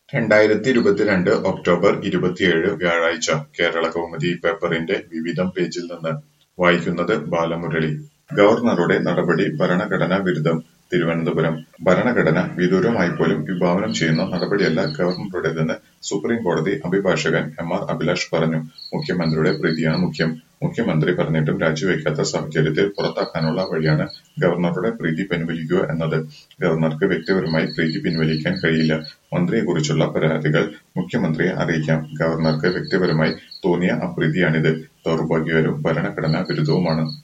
രണ്ടായിരത്തി ഇരുപത്തിരണ്ട് ഒക്ടോബർ ഇരുപത്തിയേഴ് വ്യാഴാഴ്ച കേരളകൗമുദി പേപ്പറിന്റെ വിവിധം പേജിൽ നിന്ന് വായിക്കുന്നത് ബാലമുരളി. ഗവർണറുടെ നടപടി ഭരണഘടനാ വിരുദ്ധം തിരുവനന്തപുരം ഭരണഘടന വിദൂരമായിപ്പോലും വിഭാവനം ചെയ്യുന്ന നടപടിയല്ല ഗവർണറുടേതെന്ന് സുപ്രീം കോടതി അഭിഭാഷകൻ എം ആർ അഭിലാഷ് പറഞ്ഞു. മുഖ്യമന്ത്രിയുടെ പ്രീതിയാണ് മുഖ്യം. മുഖ്യമന്ത്രി പറഞ്ഞിട്ടും രാജിവെക്കാത്ത സാഹചര്യത്തിൽ പുറത്താക്കാനുള്ള വഴിയാണ് ഗവർണറുടെ പ്രീതി പിൻവലിക്കുക എന്നത്. ഗവർണർക്ക് വ്യക്തിപരമായി പ്രീതി പിൻവലിക്കാൻ കഴിയില്ല. മന്ത്രിയെക്കുറിച്ചുള്ള പരാതികൾ മുഖ്യമന്ത്രിയെ അറിയിക്കാം. ഗവർണർക്ക് വ്യക്തിപരമായി തോന്നിയ അപ്രീതിയാണിത്. ദൗർഭാഗ്യകരവും ഭരണഘടനാ വിരുദ്ധവുമാണ്.